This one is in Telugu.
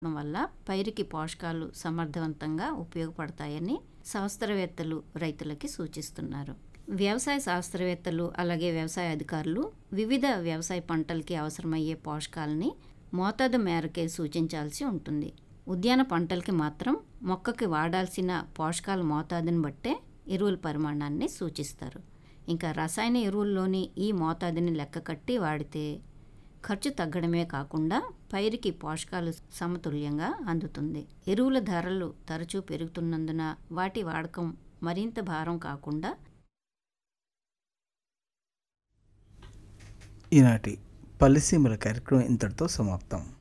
ఉండడం వల్ల పైరుకి పోషకాలు సమర్థవంతంగా ఉపయోగపడతాయని శాస్త్రవేత్తలు రైతులకి సూచిస్తున్నారు వ్యవసాయ శాస్త్రవేత్తలు అలాగే వ్యవసాయ అధికారులు వివిధ వ్యవసాయ పంటలకి అవసరమయ్యే పోషకాలని మోతాదు మేరకే సూచించాల్సి ఉంటుంది ఉద్యాన పంటలకి మాత్రం మొక్కకి వాడాల్సిన పోషకాల మోతాదుని బట్టే ఎరువుల పరిమాణాన్ని సూచిస్తారు ఇంకా రసాయన ఎరువుల్లోని ఈ మోతాదుని లెక్క కట్టి వాడితే ఖర్చు తగ్గడమే కాకుండా పైరుకి పోషకాలు సమతుల్యంగా అందుతుంది ఎరువుల ధరలు తరచూ పెరుగుతున్నందున వాటి వాడకం మరింత భారం కాకుండా ఈనాటి పల్లెసీమల కార్యక్రమం ఇంతటితో సమాప్తం